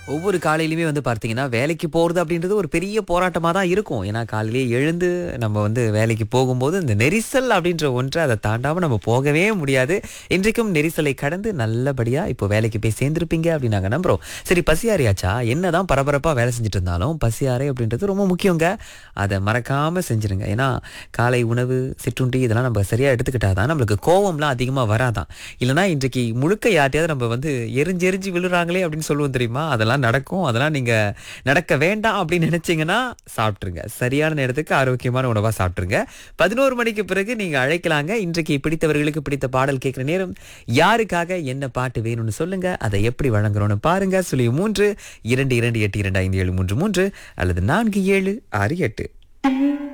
ஒவ்வொரு காலையிலுமே வந்து பார்த்தீங்கன்னா வேலைக்கு போகிறது அப்படின்றது ஒரு பெரிய போராட்டமாக தான் இருக்கும் ஏன்னா காலையிலேயே எழுந்து நம்ம வந்து வேலைக்கு போகும்போது இந்த நெரிசல் அப்படின்ற ஒன்றை அதை தாண்டாமல் நம்ம போகவே முடியாது இன்றைக்கும் நெரிசலை கடந்து நல்லபடியாக இப்போ வேலைக்கு போய் சேர்ந்துருப்பீங்க அப்படின்னு நாங்கள் நம்புகிறோம் சரி பசியாரியாச்சா என்னதான் பரபரப்பாக வேலை செஞ்சுட்டு இருந்தாலும் பசியாரை அப்படின்றது ரொம்ப முக்கியங்க அதை மறக்காமல் செஞ்சுருங்க ஏன்னா காலை உணவு சிற்றுண்டி இதெல்லாம் நம்ம சரியாக எடுத்துக்கிட்டா தான் நம்மளுக்கு கோவம்லாம் அதிகமாக வராதான் இல்லைனா இன்றைக்கு முழுக்க யார்ட்டையாவது நம்ம வந்து எரிஞ்சு எரிஞ்சு விழுறாங்களே அப்படின்னு சொல்லுவோம் தெரியுமா அதெல்லாம் நடக்கும் அதெல்லாம் நீங்கள் நடக்க வேண்டாம் அப்படின்னு நினச்சிங்கன்னா சாப்பிட்ருங்க சரியான நேரத்துக்கு ஆரோக்கியமான உணவாக சாப்பிட்ருங்க பதினோரு மணிக்கு பிறகு நீங்கள் அழைக்கலாங்க இன்றைக்கு பிடித்தவர்களுக்கு பிடித்த பாடல் கேட்குற நேரம் யாருக்காக என்ன பாட்டு வேணும்னு சொல்லுங்க அதை எப்படி வழங்குறோம்னு பாருங்க சுழி மூன்று இரண்டு இரண்டு எட்டு இரண்டு ஐந்து ஏழு மூன்று மூன்று அல்லது நான்கு ஏழு ஆறு எட்டு